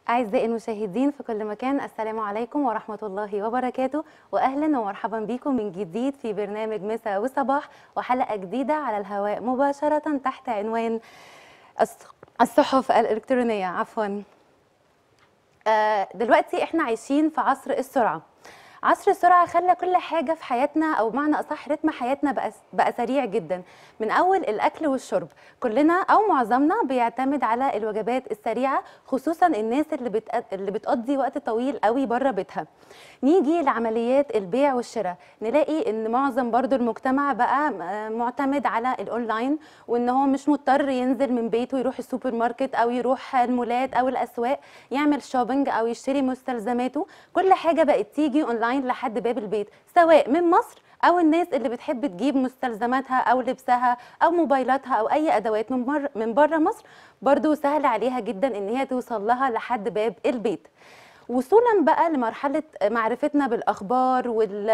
أعزائي المشاهدين في كل مكان السلام عليكم ورحمة الله وبركاته وأهلا ومرحبا بكم من جديد في برنامج مساء وصباح وحلقة جديدة على الهواء مباشرة تحت عنوان الص- الصحف الإلكترونية عفوا آه، دلوقتي احنا عايشين في عصر السرعة عصر السرعة خلى كل حاجة في حياتنا أو بمعنى أصح رتم حياتنا بقى, بقى سريع جدا من أول الأكل والشرب كلنا أو معظمنا بيعتمد على الوجبات السريعة خصوصا الناس اللي, بتق... اللي بتقضي وقت طويل قوي بره بيتها نيجي لعمليات البيع والشراء نلاقي ان معظم برضو المجتمع بقى آه، معتمد على الاونلاين وان هو مش مضطر ينزل من بيته يروح السوبر ماركت او يروح المولات او الاسواق يعمل شوبينج او يشتري مستلزماته كل حاجه بقت تيجي اونلاين لحد باب البيت سواء من مصر او الناس اللي بتحب تجيب مستلزماتها او لبسها او موبايلاتها او اي ادوات من بره من بره مصر برضو سهل عليها جدا ان هي توصل لها لحد باب البيت وصولا بقى لمرحله معرفتنا بالاخبار وال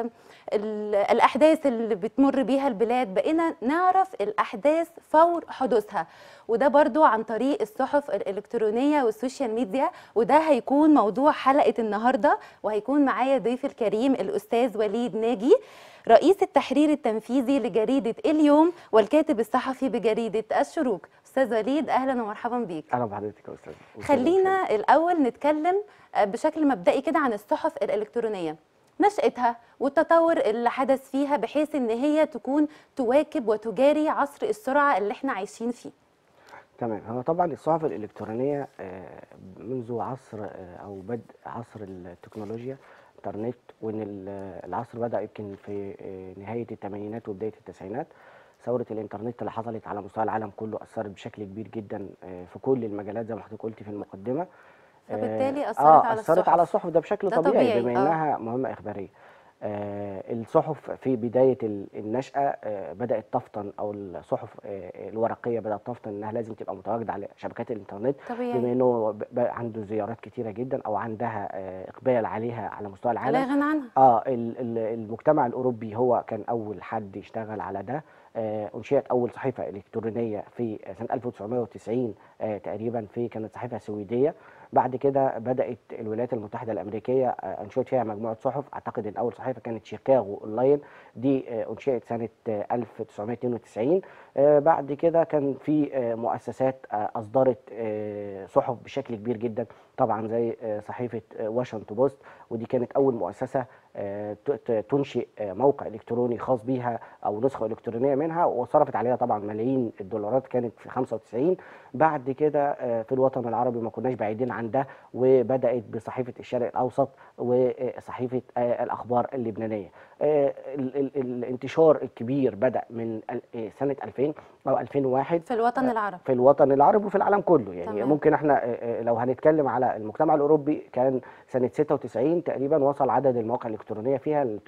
ال- الاحداث اللي بتمر بيها البلاد بقينا نعرف الاحداث فور حدوثها وده برضو عن طريق الصحف الالكترونيه والسوشيال ميديا وده هيكون موضوع حلقه النهارده وهيكون معايا ضيف الكريم الاستاذ وليد ناجي رئيس التحرير التنفيذي لجريده اليوم والكاتب الصحفي بجريده الشروق استاذ وليد اهلا ومرحبا بيك اهلا بحضرتك يا استاذ خلينا الأول نتكلم آه، بشكل مبدئي كده عن الصحف الإلكترونية نشأتها والتطور اللي حدث فيها بحيث إن هي تكون تواكب وتجاري عصر السرعة اللي احنا عايشين فيه تمام هو طبعا الصحف الالكترونيه آه، منذ عصر آه، او بدء عصر التكنولوجيا انترنت وان ال- العصر بدا يمكن في آه، نهايه الثمانينات وبدايه التسعينات ثوره الانترنت اللي حصلت على مستوى العالم كله اثرت بشكل كبير جدا آه، في كل المجالات زي ما حضرتك قلتي في المقدمه فبالتالي آه، أثرت آه على اثرت الصحف. على الصحف ده بشكل ده طبيعي, طبيعي، بما آه. انها مهمه اخباريه آه، الصحف في بدايه ال- النشاه آه، بدات تفطن او الصحف آه، الورقيه بدات تفطن انها لازم تبقى متواجده على شبكات الانترنت طبيعي. بما انه ب- بقى عنده زيارات كتيره جدا او عندها آه، اقبال عليها على مستوى لا العالم غنى عنها اه ال- ال- المجتمع الاوروبي هو كان اول حد يشتغل على ده آه، انشئت اول صحيفه الكترونيه في سنه 1990 آه، تقريبا في كانت صحيفه سويديه بعد كده بدات الولايات المتحده الامريكيه آه، انشئت فيها مجموعه صحف اعتقد ان اول صحيفه كانت شيكاغو اونلاين دي آه، انشئت سنه آه، 1992 آه، بعد كده كان في آه، مؤسسات آه، اصدرت آه، صحف بشكل كبير جدا طبعا زي آه، صحيفه آه، واشنطن بوست ودي كانت اول مؤسسه آه، ت- ت- تنشئ آه، موقع الكتروني خاص بيها او نسخه الكترونيه منها وصرفت عليها طبعا ملايين الدولارات كانت في 95 بعد كده آه، في الوطن العربي ما كناش بعيدين عن ده وبدات بصحيفه الشرق الاوسط وصحيفه آه، الاخبار اللبنانيه آه، ال- ال- الانتشار الكبير بدا من ال- آه، سنه 2000 او 2001 في الوطن العربي في الوطن العربي وفي العالم كله يعني تمام. ممكن احنا آه، آه، لو هنتكلم على المجتمع الاوروبي كان سنه 96 تقريبا وصل عدد المواقع الالكترونيه فيها ل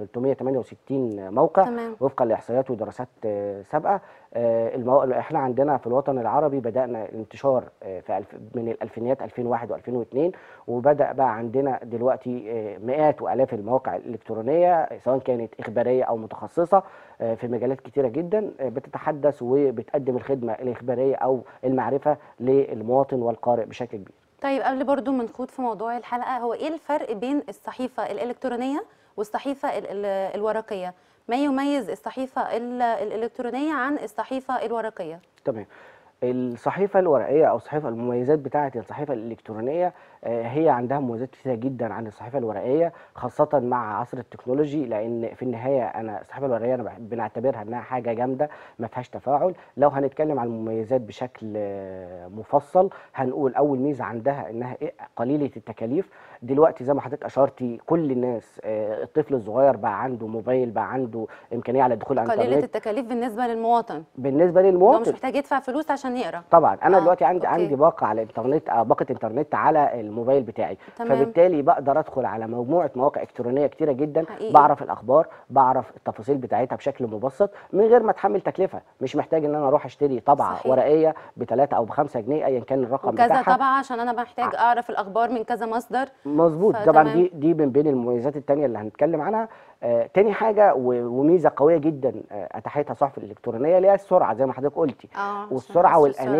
368 موقع تمام. وفقا لاحصائيات ودراسات آه، سابقه آه، المو... احنا عندنا في الوطن العربي بدانا الانتشار آه، في الف... من الالفينيات 2001 و2002 وبدا بقى عندنا دلوقتي آه، مئات والاف المواقع الالكترونيه سواء كانت اخباريه او متخصصه آه، في مجالات كتيره جدا آه، بتتحدث وبتقدم الخدمه الاخباريه او المعرفه للمواطن والقارئ بشكل كبير طيب قبل برضو ما نخوض في موضوع الحلقة هو ايه الفرق بين الصحيفة الإلكترونية والصحيفة ال- ال- الورقية ما يميز الصحيفة ال- الإلكترونية عن الصحيفة الورقية تمام الصحيفه الورقيه او الصحيفه المميزات بتاعه الصحيفه الالكترونيه آه، هي عندها مميزات كتيره جدا عن الصحيفه الورقيه خاصه مع عصر التكنولوجي لان في النهايه انا الصحيفه الورقيه انا بح- بنعتبرها انها حاجه جامده ما فيهاش تفاعل لو هنتكلم عن المميزات بشكل آه، مفصل هنقول اول ميزه عندها انها إيه؟ قليله التكاليف دلوقتي زي ما حضرتك اشرتي كل الناس آه، الطفل الصغير بقى عنده موبايل بقى عنده امكانيه على الدخول على قليلة الانترنت التكاليف بالنسبة للمواطن بالنسبه هو مش للمواطن محتاج يدفع فلوس عشان يقرا طبعا انا آه، دلوقتي عندي أوكي. عندي باقه على الانترنت آه، باقه انترنت على الموبايل بتاعي تمام. فبالتالي بقدر ادخل على مجموعه مواقع الكترونيه كتيره جدا حقيقي. بعرف الاخبار بعرف التفاصيل بتاعتها بشكل مبسط من غير ما اتحمل تكلفه مش محتاج ان انا اروح اشتري طبعه صحيح. ورقيه بثلاثة او بخمسة جنيه ايا كان الرقم وكذا بتاعها طبعا عشان انا محتاج اعرف الاخبار من كذا مصدر مظبوط فتمام. طبعا دي دي من بين المميزات التانية اللي هنتكلم عنها آه تاني حاجه و- وميزه قويه جدا آه اتاحتها الصحف الالكترونيه اللي هي السرعه زي ما حضرتك قلتي اه عشان والسرعه عصر والانيه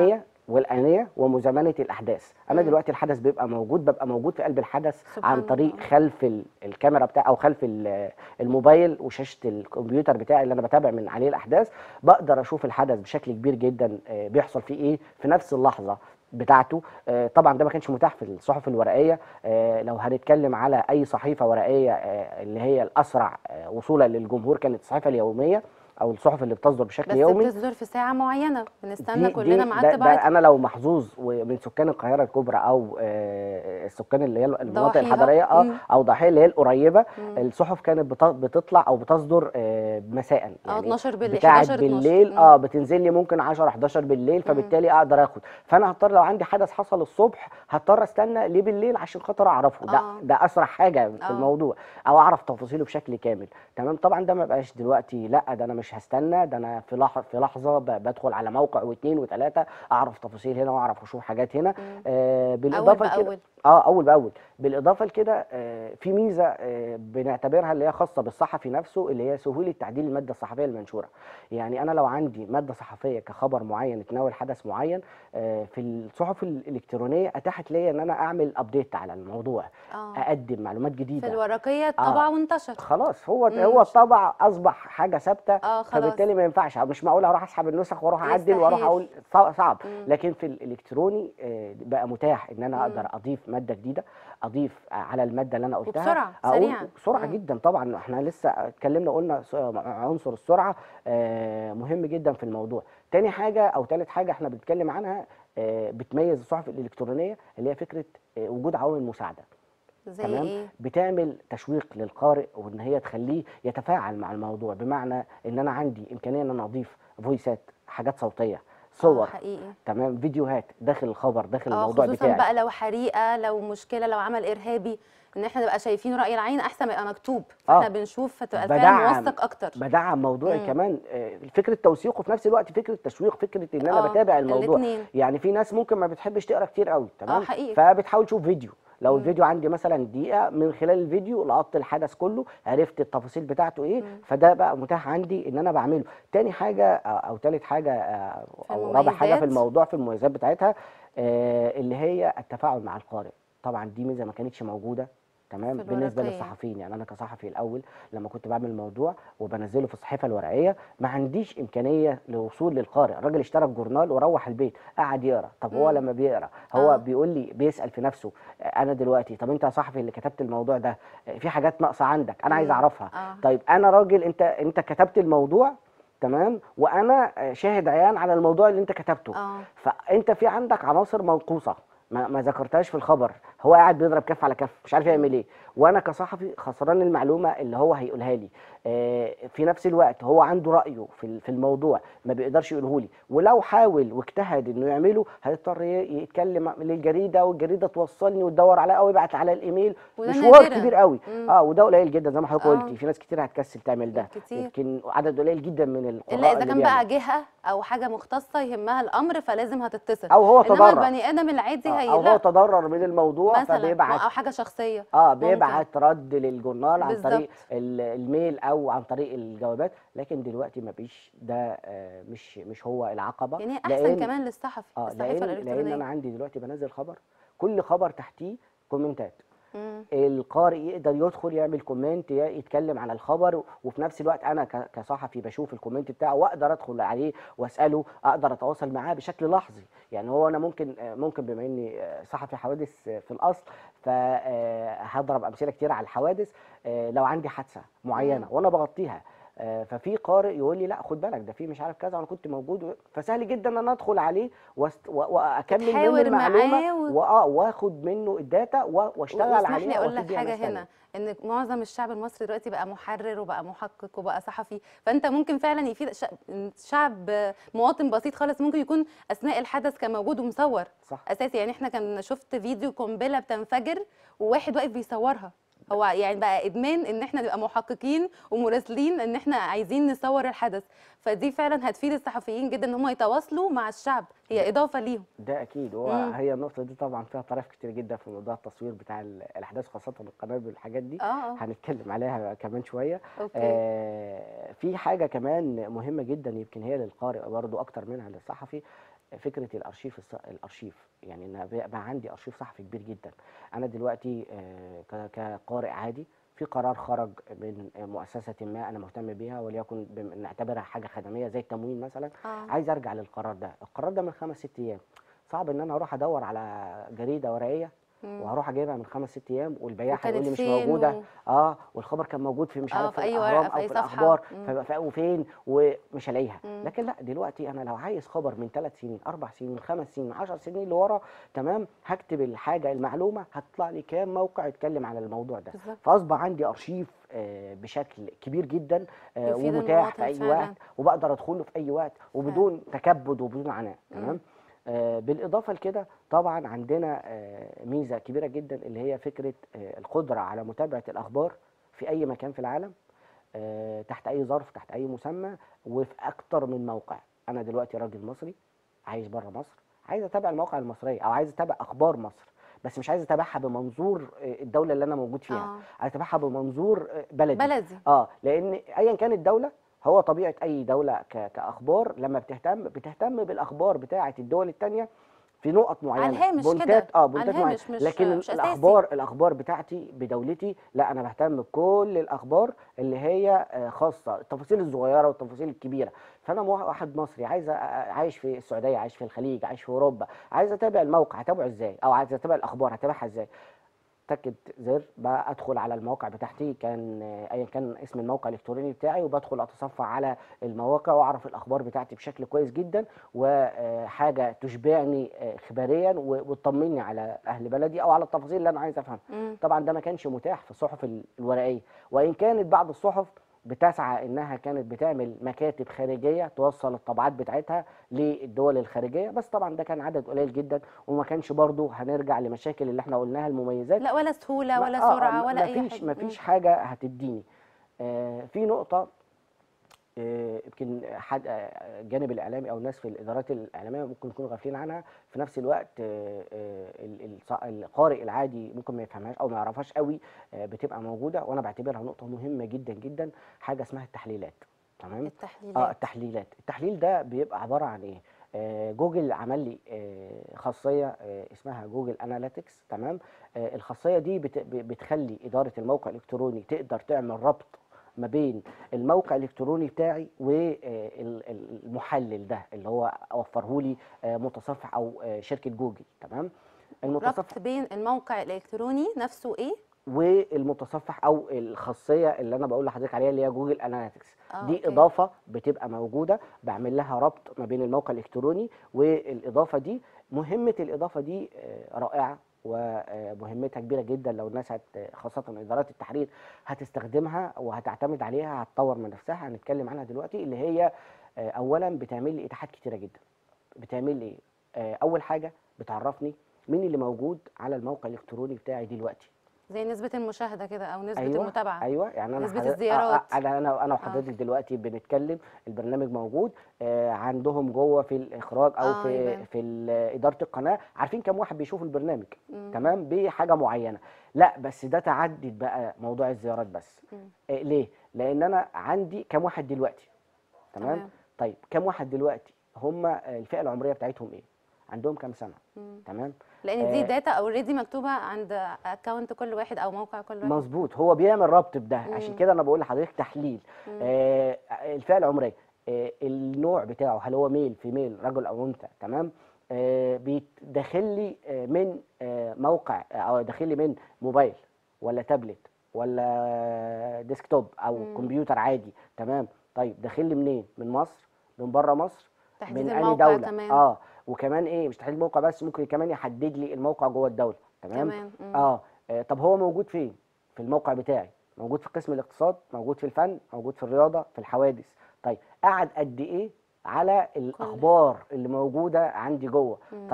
والانيه ومزامنه الاحداث انا مم. دلوقتي الحدث بيبقى موجود ببقى موجود في قلب الحدث سبحان عن طريق الله. خلف ال- الكاميرا بتاع او خلف ال- الموبايل وشاشه الكمبيوتر بتاعي اللي انا بتابع من عليه الاحداث بقدر اشوف الحدث بشكل كبير جدا آه، بيحصل فيه ايه في نفس اللحظه بتاعته آه، طبعا ده ما كانش متاح في الصحف الورقيه آه، لو هنتكلم على اي صحيفه ورقيه آه، اللي هي الاسرع آه، وصولا للجمهور كانت الصحيفه اليوميه او الصحف اللي بتصدر بشكل بس يومي بتصدر في ساعه معينه بنستنى دي كلنا دي ميعاد ده, ده تبعتها انا لو محظوظ ومن سكان القاهره الكبرى او آه، السكان اللي هي المناطق ضواحيها. الحضريه اه مم. او ضاحيه اللي هي القريبه مم. الصحف كانت بت- بتطلع او بتصدر آه، مساء اه 12 بالليل بتاعت 11 12 بالليل مم. اه بتنزل لي ممكن 10 11 بالليل فبالتالي اقدر اخد فانا هضطر لو عندي حدث حصل الصبح هضطر استنى ليه بالليل عشان خاطر اعرفه ده آه. ده اسرع حاجه في آه. الموضوع او اعرف تفاصيله بشكل كامل تمام طبعا ده ما بقاش دلوقتي لا ده انا مش هستنى ده انا في لحظه في لحظه ب- بدخل على موقع واثنين وثلاثه اعرف تفاصيل هنا واعرف اشوف حاجات هنا مم. آه اول بالاضافه لكده باول اه اول باول بالاضافه لكده آه في ميزه آه بنعتبرها اللي هي خاصه بالصحفي نفسه اللي هي سهوله تعديل الماده الصحفيه المنشوره يعني انا لو عندي ماده صحفيه كخبر معين يتناول حدث معين آه في الصحف الالكترونيه اتاحت ليا ان انا اعمل ابديت على الموضوع اه اقدم معلومات في جديده الورقيه اتطبع وانتشر خلاص هو مم. هو الطبع اصبح حاجه ثابته اه خلاص فبالتالي ما ينفعش مش معقول اروح اسحب النسخ واروح اعدل واروح يستحيل. اقول صع- صعب مم. لكن في الالكتروني آه، بقى متاح ان انا مم. اقدر اضيف ماده جديده اضيف على الماده اللي انا قلتها وبسرعة، أقول سريعاً. بسرعه مم. جدا طبعا احنا لسه اتكلمنا قلنا س- عنصر السرعه آه، مهم جدا في الموضوع تاني حاجه او تالت حاجه احنا بنتكلم عنها آه، بتميز الصحف الالكترونيه اللي هي فكره آه، وجود عوامل مساعده زي تمام ايه بتعمل تشويق للقارئ وان هي تخليه يتفاعل مع الموضوع بمعنى ان انا عندي امكانيه ان انا اضيف فويسات حاجات صوتيه اه صور حقيقي تمام فيديوهات داخل الخبر داخل اه الموضوع خصوصا بتاعي بقى لو حريقه لو مشكله لو عمل ارهابي ان احنا نبقى شايفين راي العين احسن ما يبقى مكتوب فاحنا آه. بنشوف فتبقى الفعل بدعم موثق اكتر بدعم موضوعي مم. كمان آه، فكره توثيق وفي نفس الوقت فكره تشويق فكره ان انا آه، بتابع الموضوع الاتنين. يعني في ناس ممكن ما بتحبش تقرا كتير قوي تمام حقيقي. فبتحاول تشوف فيديو لو مم. الفيديو عندي مثلا دقيقه من خلال الفيديو لقطت الحدث كله عرفت التفاصيل بتاعته ايه مم. فده بقى متاح عندي ان انا بعمله تاني حاجه آه، او تالت حاجه آه، في او رابع حاجه في المميزات. الموضوع في المميزات بتاعتها آه، اللي هي التفاعل مع القارئ طبعا دي ميزه ما كانتش موجوده تمام في بالنسبه الورقية. للصحفيين يعني انا كصحفي الاول لما كنت بعمل موضوع وبنزله في الصحيفه الورقيه ما عنديش امكانيه للوصول للقارئ الراجل اشترى الجورنال وروح البيت قعد يقرا طب هو مم. لما بيقرا هو آه. بيقول لي بيسال في نفسه آه، انا دلوقتي طب انت يا صحفي اللي كتبت الموضوع ده آه، في حاجات ناقصه عندك انا عايز مم. اعرفها اه طيب انا راجل انت انت كتبت الموضوع تمام وانا آه، شاهد عيان على الموضوع اللي انت كتبته اه فانت في عندك عناصر منقوصه ما, ما ذكرتهاش في الخبر هو قاعد بيضرب كف على كف مش عارف يعمل ايه وانا كصحفي خسران المعلومه اللي هو هيقولها لي آه، في نفس الوقت هو عنده رايه في ال- في الموضوع ما بيقدرش يقوله لي ولو حاول واجتهد انه يعمله هيضطر ي- يتكلم للجريده والجريده توصلني وتدور عليا او يبعت على الايميل وده مشوار نادراً. كبير قوي مم. اه وده قليل جدا زي ما حضرتك آه. قلتي في ناس كتير هتكسل تعمل ده كتير. يمكن عدد قليل جدا من القراء الا اذا اللي كان بيعمل. بقى جهه او حاجه مختصه يهمها الامر فلازم هتتصل او هو انما تضرر البني ادم العادي آه، هي او هو لا تضرر من الموضوع مثلا فبيبعت او حاجه شخصيه اه ممكن. بيبعت رد للجورنال عن بالظبط. طريق ال- الميل او عن طريق الجوابات لكن دلوقتي ما فيش ده آه، مش مش هو العقبه يعني احسن لأن- كمان للصحفي اه الصحيفه لان لان الالكترونيه انا عندي دلوقتي بنزل خبر كل خبر تحتيه كومنتات مم. القارئ يقدر يدخل يعمل كومنت ي- يتكلم عن الخبر وفي نفس الوقت انا ك- كصحفي بشوف الكومنت بتاعه واقدر ادخل عليه واساله اقدر اتواصل معاه بشكل لحظي يعني هو انا ممكن آه، ممكن بما اني آه، صحفي حوادث آه، في الاصل فهضرب امثله كتير على الحوادث آه، لو عندي حادثه معينه مم. وانا بغطيها آه، ففي قارئ يقول لي لا خد بالك ده في مش عارف كذا وانا كنت موجود فسهل جدا ان انا ادخل عليه واست- و- واكمل منه تحاور معاه المعلومه و- واه واخد منه الداتا و- واشتغل واسمح عليها لي اقول وأفيد لك بيها حاجه ناس تانية. هنا ان معظم الشعب المصري دلوقتي بقى محرر وبقى محقق وبقى صحفي فانت ممكن فعلا يفيد ش- شعب مواطن بسيط خالص ممكن يكون اثناء الحدث كان موجود ومصور صح اساسي يعني احنا كان شفت فيديو قنبله بتنفجر وواحد واقف بيصورها هو يعني بقى ادمان ان احنا نبقى محققين ومراسلين ان احنا عايزين نصور الحدث فدي فعلا هتفيد الصحفيين جدا ان هم يتواصلوا مع الشعب هي اضافه ليهم ده اكيد هو مم. هي النقطه دي طبعا فيها طرف كتير جدا في موضوع التصوير بتاع ال- الاحداث خاصه القنابل والحاجات دي اه اه هنتكلم عليها كمان شويه اوكي آه في حاجه كمان مهمه جدا يمكن هي للقارئ برضو اكتر منها للصحفي فكره الارشيف الص... الارشيف يعني ان بقى عندي ارشيف صحفي كبير جدا انا دلوقتي آه، ك- كقارئ عادي في قرار خرج من مؤسسه ما انا مهتم بيها وليكن بم- نعتبرها حاجه خدميه زي التموين مثلا اه عايز ارجع للقرار ده القرار ده من خمس ست ايام صعب ان انا اروح ادور على جريده ورقيه مم. وهروح اجيبها من خمس ست ايام والبياع هيقول لي وكانت مش فين موجوده و- اه والخبر كان موجود في مش آه، عارف في في أي ورقة، الاهرام في او أي في صفحة. الاخبار مم. فيبقى فين وفين ومش هلاقيها مم. لكن لا دلوقتي انا لو عايز خبر من ثلاث سنين اربع سنين خمس سنين 10 سنين لورا تمام هكتب الحاجه المعلومه هتطلع لي كام موقع يتكلم على الموضوع ده بالظبط فاصبح عندي ارشيف آه، بشكل كبير جدا آه، يفيد ومتاح في المواطن اي فعلاً. وقت وبقدر ادخله في اي وقت وبدون تكبد وبدون عناء مم. تمام آه، بالاضافه لكده طبعا عندنا آه، ميزه كبيره جدا اللي هي فكره آه، القدره على متابعه الاخبار في اي مكان في العالم آه، تحت اي ظرف تحت اي مسمى وفي اكتر من موقع انا دلوقتي راجل مصري عايش بره مصر عايز اتابع المواقع المصريه او عايز اتابع اخبار مصر بس مش عايز اتابعها بمنظور آه، الدوله اللي انا موجود فيها اه عايز اتابعها بمنظور آه، بلدي بلدي اه لان ايا كانت الدوله هو طبيعه اي دوله ك- كاخبار لما بتهتم بتهتم بالاخبار بتاعه الدول الثانيه في نقط معينه الهامش بولتات كده، اه على بولتات معينه الهامش، مش- لكن مش أساسي. الاخبار الاخبار بتاعتي بدولتي لا انا بهتم بكل الاخبار اللي هي آه، خاصه التفاصيل الصغيره والتفاصيل الكبيره فانا مو- واحد مصري عايز أ- عايش في السعوديه عايش في الخليج عايش في اوروبا عايز اتابع الموقع هتابعه ازاي او عايز اتابع الاخبار هتابعها ازاي تكت زر بقى ادخل على المواقع بتاعتي كان آه، ايا كان اسم الموقع الالكتروني بتاعي وبدخل اتصفح على المواقع واعرف الاخبار بتاعتي بشكل كويس جدا وحاجه تشبعني آه، خبريا و- وتطمني على اهل بلدي او على التفاصيل اللي انا عايز افهمها مم. طبعا ده ما كانش متاح في الصحف ال- الورقيه وان كانت بعض الصحف بتسعى انها كانت بتعمل مكاتب خارجيه توصل الطبعات بتاعتها للدول الخارجيه بس طبعا ده كان عدد قليل جدا وما كانش برضو هنرجع لمشاكل اللي احنا قلناها المميزات لا ولا سهوله ما- ولا آه، آه، سرعه ما- ولا اي مفيش حاجه مفيش حاجه هتديني آه، في نقطه آه، يمكن حد آه، الجانب الاعلامي او الناس في الادارات الاعلاميه ممكن يكونوا غافلين عنها في نفس الوقت آه، آه، ال- الص- القارئ العادي ممكن ما يفهمهاش او ما يعرفهاش قوي آه، بتبقى موجوده وانا بعتبرها نقطه مهمه جدا جدا حاجه اسمها التحليلات تمام اه التحليلات التحليلات التحليل ده بيبقى عباره عن ايه آه جوجل عمل لي آه خاصيه آه اسمها جوجل اناليتكس تمام آه الخاصيه دي بت ب- بتخلي اداره الموقع الالكتروني تقدر تعمل ربط ما بين الموقع الالكتروني بتاعي والمحلل ده اللي هو وفره لي آه متصفح او آه شركه جوجل تمام المتصفح ربط بين الموقع الالكتروني نفسه ايه والمتصفح او الخاصيه اللي انا بقول لحضرتك عليها اللي هي جوجل اناليتكس آه، دي أوكي. اضافه بتبقى موجوده بعمل لها ربط ما بين الموقع الالكتروني والاضافه دي مهمه الاضافه دي آه، رائعه ومهمتها كبيره جدا لو الناس هت خاصه ادارات التحرير هتستخدمها وهتعتمد عليها هتطور من نفسها هنتكلم عنها دلوقتي اللي هي آه، اولا بتعمل لي اتاحات كتيره جدا بتعمل لي آه، اول حاجه بتعرفني مين اللي موجود على الموقع الالكتروني بتاعي دلوقتي زي نسبه المشاهده كده او نسبه ايوه المتابعه ايوه يعني انا نسبة حضرتك- الزيارات. آه، آه، انا انا انا وحضرتك دلوقتي بنتكلم البرنامج موجود آه عندهم جوه في الاخراج او آه، في يبان. في ال- اداره القناه عارفين كم واحد بيشوف البرنامج مم. تمام بحاجه معينه لا بس ده تعدد بقى موضوع الزيارات بس مم. آه ليه لان انا عندي كم واحد دلوقتي تمام, تمام. طيب كم واحد دلوقتي هم آه، الفئه العمريه بتاعتهم ايه عندهم كم سنه مم. تمام لان دي آه، داتا اوريدي مكتوبه عند اكونت كل واحد او موقع كل واحد مظبوط هو بيعمل ربط بده عشان مم. كده انا بقول لحضرتك تحليل مم. آه الفئه العمريه آه النوع بتاعه هل هو ميل فيميل رجل او انثى تمام آه بيدخل لي آه من آه موقع آه، او داخل لي من موبايل ولا تابلت ولا ديسكتوب او مم. كمبيوتر عادي تمام طيب داخل لي منين من مصر من بره مصر تحديد من أي الموقع دولة كمان اه وكمان ايه مش تحديد الموقع بس ممكن كمان يحدد لي الموقع جوه الدولة تمام كمان مم. اه آه، طب هو موجود فين في الموقع بتاعي موجود في قسم الاقتصاد موجود في الفن موجود في الرياضه في الحوادث طيب قعد قد ايه على الاخبار اللي موجوده عندي جوه مم. طيب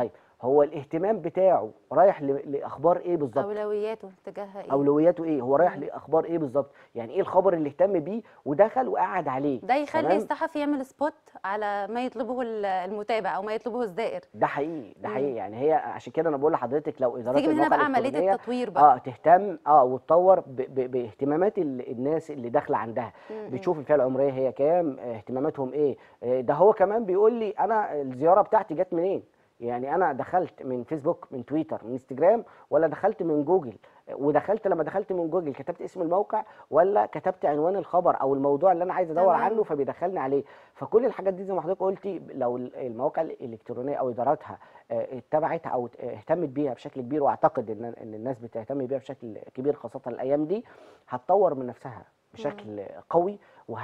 هو الاهتمام بتاعه رايح ل- لاخبار ايه بالظبط اولوياته تجاهها ايه اولوياته ايه هو رايح مم. لاخبار ايه بالظبط يعني ايه الخبر اللي اهتم بيه ودخل وقعد عليه ده يخلي تمام؟ الصحفي يعمل سبوت على ما يطلبه ال- المتابع او ما يطلبه الزائر ده حقيقي ده مم. حقيقي يعني هي عشان كده انا بقول لحضرتك لو ادارات تيجي من هنا المواقع بقى عمليه الإلكترونية التطوير بقى اه تهتم اه وتطور ب- ب- باهتمامات ال- الناس اللي داخله عندها مم. بتشوف الفئه العمريه هي كام آه، اهتماماتهم ايه آه، ده هو كمان بيقول لي انا الزياره بتاعتي جت منين يعني انا دخلت من فيسبوك من تويتر من انستجرام ولا دخلت من جوجل آه، ودخلت لما دخلت من جوجل كتبت اسم الموقع ولا كتبت عنوان الخبر او الموضوع اللي انا عايز ادور تمام. عنه فبيدخلني عليه فكل الحاجات دي زي ما حضرتك قلتي لو المواقع الالكترونيه او اداراتها آه، اتبعتها او اهتمت بيها بشكل كبير واعتقد ان ان الناس بتهتم بيها بشكل كبير خاصه الايام دي هتطور من نفسها بشكل قوي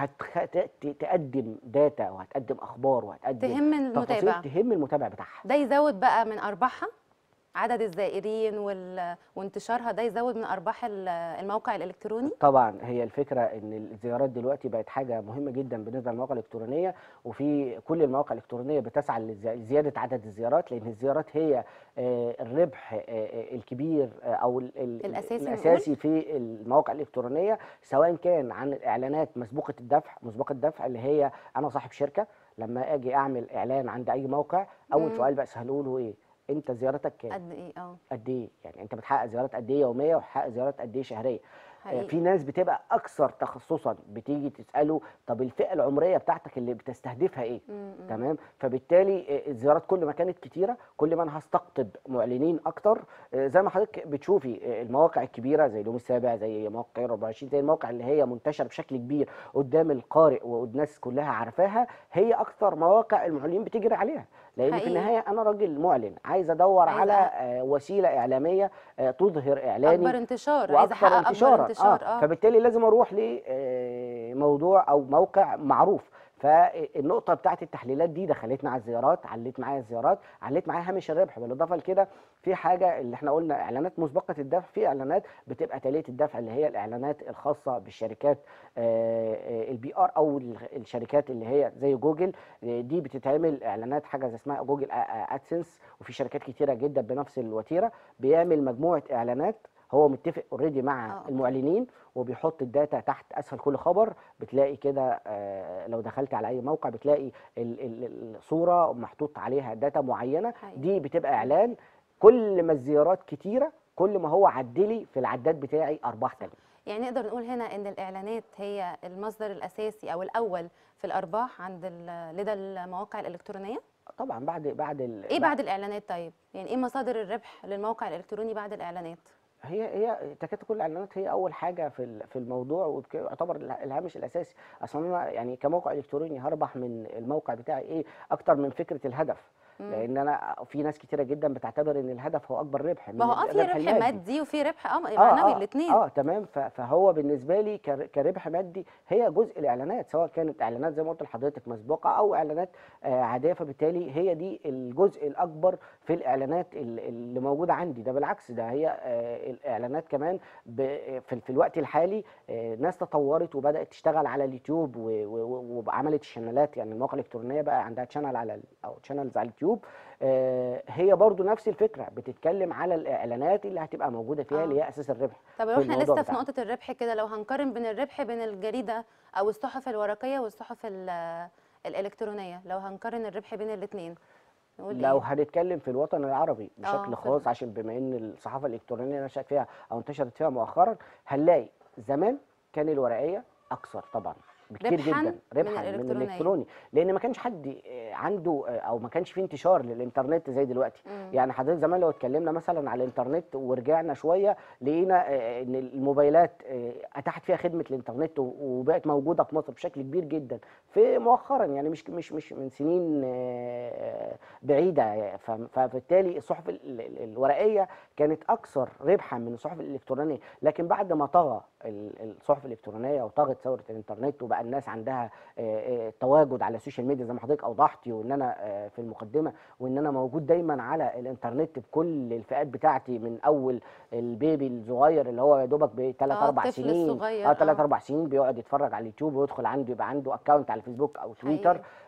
وهتقدم داتا وهتقدم اخبار وهتقدم تهم تفاصيل المتابع تهم المتابع بتاعها ده يزود بقى من ارباحها عدد الزائرين وال... وانتشارها ده يزود من ارباح ال- الموقع الالكتروني طبعا هي الفكره ان الزيارات دلوقتي بقت حاجه مهمه جدا بالنسبه للمواقع الالكترونيه وفي كل المواقع الالكترونيه بتسعى لزياده عدد الزيارات لان الزيارات هي آه، الربح آه، آه، الكبير آه، او ال- ال- الأساسي نقول؟ الاساسي في المواقع الالكترونيه سواء كان عن الاعلانات مسبوقه الدفع مسبوقه الدفع اللي هي انا صاحب شركه لما اجي اعمل اعلان عند اي موقع اول مم. سؤال بساله له ايه انت زيارتك كام قد ايه اه قد ايه يعني انت بتحقق زيارات قد ايه يوميه وبتحقق زيارات قد ايه شهريه آه، حقيقي في ناس بتبقى اكثر تخصصا بتيجي تساله طب الفئه العمريه بتاعتك اللي بتستهدفها ايه م- م. تمام فبالتالي آه، الزيارات كل ما كانت كتيره كل ما انا هستقطب معلنين اكتر آه، زي ما حضرتك بتشوفي آه، المواقع الكبيره زي اليوم السابع زي موقع 24 زي المواقع اللي هي منتشره بشكل كبير قدام القارئ والناس كلها عارفاها هي اكتر مواقع المعلنين بتجري عليها لان في حقيقي. النهايه انا راجل معلن عايز ادور عايزة- على آه، وسيله اعلاميه آه، تظهر اعلاني اكبر انتشار عايزه واكثر احقق اكبر انتشارا انتشار اه فبالتالي لازم اروح لموضوع او موقع معروف فالنقطه بتاعت التحليلات دي دخلتنا على الزيارات علت معايا الزيارات علت معايا هامش الربح بالاضافه لكده في حاجه اللي احنا قلنا اعلانات مسبقه الدفع في اعلانات بتبقى تاليه الدفع اللي هي الاعلانات الخاصه بالشركات البي ار او ال- الشركات اللي هي زي جوجل آه، دي بتتعمل اعلانات حاجه زي اسمها جوجل ادسنس وفي شركات كتيره جدا بنفس الوتيره بيعمل مجموعه اعلانات هو متفق اوريدي آه، مع أوكي. المعلنين وبيحط الداتا تحت اسفل كل خبر بتلاقي كده آه، لو دخلت على اي موقع بتلاقي ال- ال- الصوره محطوط عليها داتا معينه حقيقي. دي بتبقى اعلان كل ما الزيارات كتيره كل ما هو عدلي في العداد بتاعي ارباح تانية يعني نقدر نقول هنا ان الاعلانات هي المصدر الاساسي او الاول في الارباح عند ال- لدى المواقع الالكترونيه طبعا بعد بعد ال- ايه بعد الاعلانات طيب يعني ايه مصادر الربح للموقع الالكتروني بعد الاعلانات هي هي تكاد تكون الاعلانات هي اول حاجه في ال- في الموضوع ويعتبر الهامش الاساسي اصلا انا يعني كموقع الكتروني هربح من الموقع بتاعي ايه اكتر من فكره الهدف مم. لان انا في ناس كتيره جدا بتعتبر ان الهدف هو اكبر ربح من ما هو اه في الربح ربح المادي. مادي وفي ربح اه معنوي الاثنين اه تمام ف- فهو بالنسبه لي كر- كربح مادي هي جزء الاعلانات سواء كانت اعلانات زي ما قلت لحضرتك مسبوقه او اعلانات آه عاديه فبالتالي هي دي الجزء الاكبر في الاعلانات ال- اللي موجوده عندي ده بالعكس ده هي آه الاعلانات كمان ب- في, في الوقت الحالي آه ناس تطورت وبدات تشتغل على اليوتيوب و- و- و- وعملت شانلات يعني المواقع الالكترونيه بقى عندها شانل على ال- او شانلز على اليوتيوب آه، هي برضو نفس الفكره بتتكلم على الاعلانات اللي هتبقى موجوده فيها آه. اللي هي اساس الربح طب في لو احنا الموضوع لسه في بتاعنا. نقطه الربح كده لو هنقارن بين الربح بين الجريده او الصحف الورقيه والصحف ال- الالكترونيه لو هنقارن الربح بين الاثنين نقول لو ايه هنتكلم في الوطن العربي آه، بشكل في خاص ال- عشان بما ان الصحافه الالكترونيه نشات فيها او انتشرت فيها مؤخرا هنلاقي زمان كان الورقيه اكثر طبعا بكتير ربحاً جدا من ربحا من الإلكترونية. الالكتروني لان ما كانش حد آه، عنده آه، او ما كانش فيه انتشار للانترنت زي دلوقتي مم. يعني حضرتك زمان لو اتكلمنا مثلا على الانترنت ورجعنا شويه لقينا آه، ان الموبايلات آه، اتاحت فيها خدمه الانترنت و- وبقت موجوده في مصر بشكل كبير جدا في مؤخرا يعني مش مش مش من سنين آه، بعيده ف- فبالتالي الصحف ال- ال- الورقيه كانت اكثر ربحا من الصحف الالكترونيه لكن بعد ما طغى ال- الصحف الالكترونيه وطغت ثوره الانترنت وبقى الناس عندها آه، آه، تواجد على السوشيال ميديا زي ما حضرتك اوضحتي وان انا آه، في المقدمه وان انا موجود دايما على الانترنت بكل الفئات بتاعتي من اول البيبي الصغير اللي هو يا دوبك بثلاث آه، اربع الطفل سنين الصغير، اه ثلاث آه. اربع سنين بيقعد يتفرج على اليوتيوب ويدخل عنده يبقى عنده اكونت على الفيسبوك او تويتر حقيقي.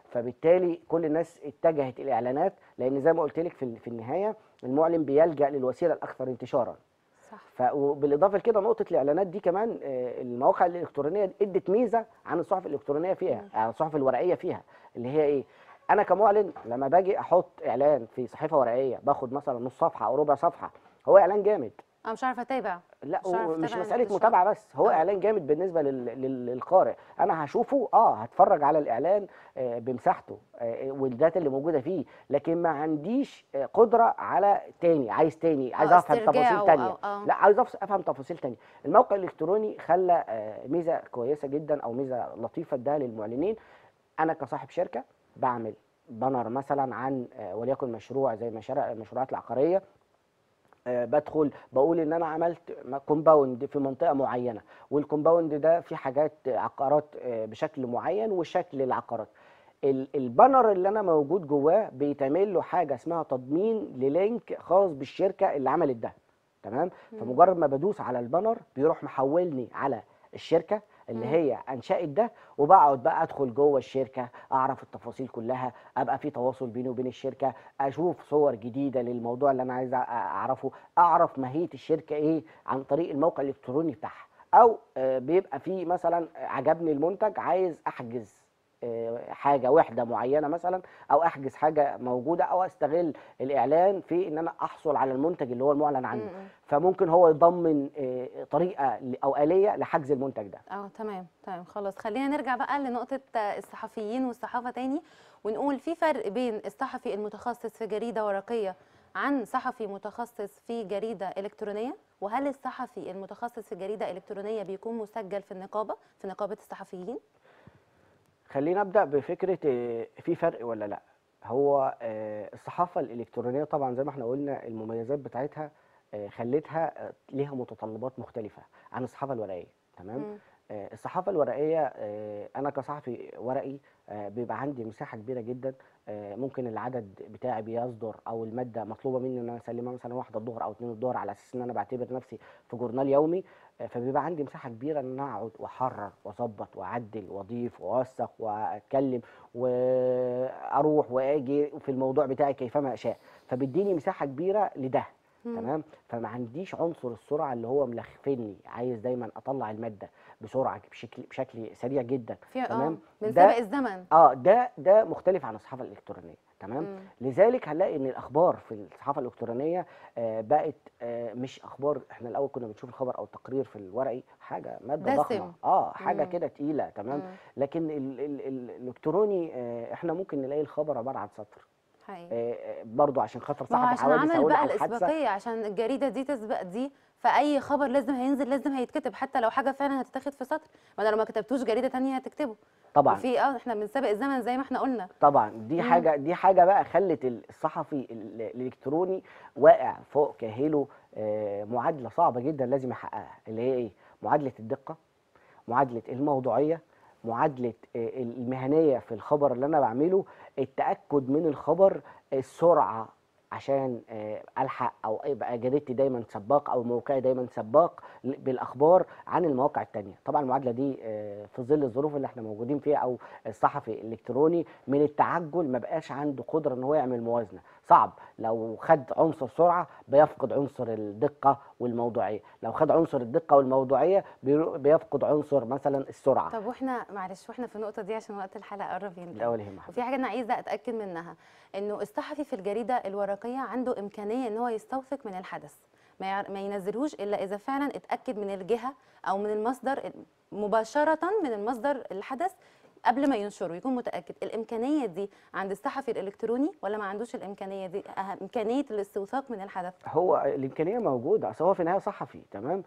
فبالتالي كل الناس اتجهت الاعلانات لان زي ما قلت لك في في النهايه المعلن بيلجا للوسيله الاكثر انتشارا صح ف وبالاضافه لكده نقطه الاعلانات دي كمان آه، المواقع الالكترونيه ادت ميزه عن الصحف الالكترونيه فيها عن الصحف الورقيه فيها اللي هي ايه انا كمعلن لما باجي احط اعلان في صحيفه ورقيه باخد مثلا نص صفحه او ربع صفحه هو اعلان جامد انا مش عارفه اتابع لا مش عارف ومش أتابع مساله الانتشار. متابعه بس هو آه. اعلان جامد بالنسبه لل... لل... للقارئ انا هشوفه اه هتفرج على الاعلان آه، بمساحته آه، والداتا اللي موجوده فيه لكن ما عنديش آه، قدره على تاني عايز تاني عايز آه، افهم استرجاعه تفاصيل تانية أو- آه. لا عايز أفس- افهم تفاصيل تانية الموقع الالكتروني خلى آه، ميزه كويسه جدا او ميزه لطيفه اداها للمعلنين انا كصاحب شركه بعمل بانر مثلا عن آه، وليكن مشروع زي مشاريع المشروعات العقاريه آه، بدخل بقول ان انا عملت كومباوند في منطقه معينه والكومباوند ده فيه حاجات عقارات آه، بشكل معين وشكل العقارات ال- البانر اللي انا موجود جواه بيتعمل له حاجه اسمها تضمين للينك خاص بالشركه اللي عملت ده تمام فمجرد ما بدوس على البانر بيروح محولني على الشركه اللي مم. هي انشأت ده وبقعد بقى ادخل جوه الشركه اعرف التفاصيل كلها ابقى في تواصل بيني وبين الشركه اشوف صور جديده للموضوع اللي انا عايز أ- اعرفه اعرف ماهيه الشركه ايه عن طريق الموقع الالكتروني بتاعها او آه، بيبقى في مثلا عجبني المنتج عايز احجز آه، حاجه وحده معينه مثلا او احجز حاجه موجوده او استغل الاعلان في ان انا احصل على المنتج اللي هو المعلن عنه م-م. فممكن هو يضمن آه، طريقه ل- او اليه لحجز المنتج ده اه تمام تمام خلاص خلينا نرجع بقى لنقطة آه، الصحفيين والصحافة تاني ونقول في فرق بين الصحفي المتخصص في جريدة ورقية عن صحفي متخصص في جريدة إلكترونية وهل الصحفي المتخصص في جريدة إلكترونية بيكون مسجل في النقابة في نقابة الصحفيين؟ خلينا ابدا بفكره آه، في فرق ولا لا هو آه، الصحافه الالكترونيه طبعا زي ما احنا قلنا المميزات بتاعتها آه، خلتها آه، ليها متطلبات مختلفه عن الصحافه الورقيه تمام مم. آه، الصحافه الورقيه آه، انا كصحفي ورقي آه، بيبقى عندي مساحه كبيره جدا آه، ممكن العدد بتاعي بيصدر او الماده مطلوبه مني ان انا اسلمها مثلا واحده الظهر او اتنين الظهر على اساس ان انا بعتبر نفسي في جورنال يومي آه، فبيبقى عندي مساحه كبيره ان انا اقعد واحرر واظبط واعدل واضيف واوثق واتكلم واروح واجي في الموضوع بتاعي كيفما اشاء فبيديني مساحه كبيره لده مم. تمام فما عنديش عنصر السرعه اللي هو ملخفني عايز دايما اطلع الماده بسرعه بشكل بشكل سريع جدا في اه تمام من ده- سابق الزمن اه ده ده مختلف عن الصحافه الالكترونيه تمام مم. لذلك هنلاقي ان الاخبار في الصحافه الالكترونيه آه بقت آه مش اخبار احنا الاول كنا بنشوف الخبر او التقرير في الورقي حاجه ماده دسم. ضخمه اه حاجه مم. كده تقيله تمام مم. لكن ال ال ال الالكتروني آه احنا ممكن نلاقي الخبر عباره عن سطر حقيقي آه آه، برضو عشان خاطر ما هو صاحب عشان حوادث عمل هقول بقى او حادثه الاسباقيه عشان الجريده دي تسبق دي فاي خبر لازم هينزل لازم هيتكتب حتى لو حاجه فعلا هتتاخد في سطر ما انا لو ما كتبتوش جريده تانية هتكتبه طبعا وفي اه احنا من سابق الزمن زي ما احنا قلنا طبعا دي مم. حاجه دي حاجه بقى خلت الصحفي ال- الالكتروني واقع فوق كاهله آه، معادله صعبه جدا لازم يحققها اللي هي ايه معادله الدقه معادله الموضوعيه معادله آه، المهنيه في الخبر اللي انا بعمله التاكد من الخبر السرعه عشان آه، الحق او يبقى جريدتي دايما سباق او موقعي دايما سباق ل- بالاخبار عن المواقع التانية طبعا المعادله دي آه، في ظل الظروف اللي احنا موجودين فيها او الصحفي الالكتروني من التعجل ما بقاش عنده قدره ان هو يعمل موازنه صعب لو خد عنصر سرعه بيفقد عنصر الدقه والموضوعيه لو خد عنصر الدقه والموضوعيه بيرو- بيفقد عنصر مثلا السرعه طب واحنا معلش واحنا في النقطه دي عشان وقت الحلقه قرب ينتهي الاول يهم وفي حاجه انا عايزه اتاكد منها انه الصحفي في الجريده الورقيه عنده امكانيه ان هو يستوثق من الحدث ما يع- ما ينزلهوش الا اذا فعلا اتاكد من الجهه او من المصدر مباشره من المصدر الحدث قبل ما ينشره يكون متاكد الامكانيه دي عند الصحفي الالكتروني ولا ما عندوش الامكانيه دي أهم امكانيه الاستوثاق من الحدث هو الامكانيه موجوده اصل هو في النهايه صحفي تمام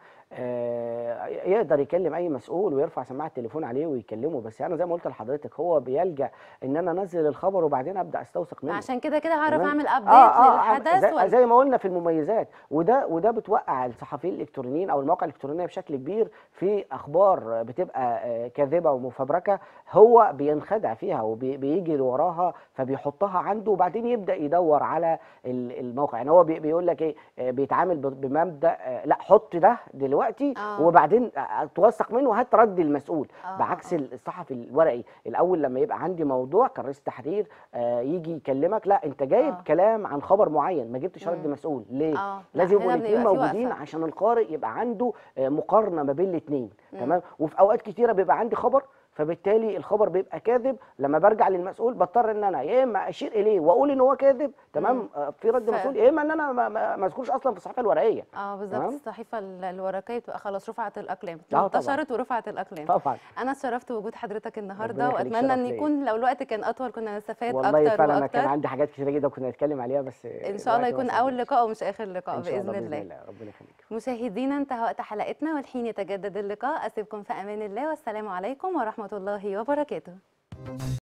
آه يقدر يكلم اي مسؤول ويرفع سماعه التليفون عليه ويكلمه بس انا زي ما قلت لحضرتك هو بيلجا ان انا انزل الخبر وبعدين ابدا استوثق منه عشان كده كده هعرف تمام؟ اعمل آه، ابديت آه، للحدث زي, ولا زي ما قلنا في المميزات وده وده بتوقع الصحفيين الالكترونيين او المواقع الالكترونيه بشكل كبير في اخبار بتبقى آه، كاذبه ومفبركه هو هو بينخدع فيها وبيجري وراها فبيحطها عنده وبعدين يبدا يدور على ال- الموقع يعني هو بي- بيقول لك ايه آه، بيتعامل ب- بمبدا آه، لا حط ده دلوقتي آه. وبعدين آه، توثق منه وهات رد المسؤول آه، بعكس آه. الصحفي الورقي الاول لما يبقى عندي موضوع كرئيس تحرير آه، يجي يكلمك لا انت جايب آه. كلام عن خبر معين ما جبتش رد مم. مسؤول ليه اه لا، لازم يبقوا هنا الاثنين بيبقى في موجودين وقفة. عشان القارئ يبقى عنده آه، مقارنه ما بين الاثنين مم. تمام وفي اوقات كتيره بيبقى عندي خبر فبالتالي الخبر بيبقى كاذب لما برجع للمسؤول بضطر ان انا يا اما اشير اليه واقول ان هو كاذب مم. تمام آه، في رد ف- مسؤول يا اما ان انا ما- ما ما اذكرش اصلا في الصحيفه الورقيه اه بالظبط تمام؟ الصحيفه ال- الورقيه بتبقى خلاص رفعت الاقلام آه، طبعاً. انتشرت ورفعت الاقلام طبعا انا اتشرفت بوجود حضرتك النهارده ربنا يخليك، واتمنى شرف ان ليا. يكون لو الوقت كان اطول كنا نستفاد والله اكتر فعلا انا كان واكتر عندي حاجات كتيره جدا كنا نتكلم عليها بس ان شاء الله يكون اول لقاء ومش اخر لقاء ان شاء الله باذن الله ربنا يخليك مشاهدينا انتهى وقت حلقتنا والحين يتجدد اللقاء اسيبكم في امان الله والسلام عليكم ورحمه الله وبركاته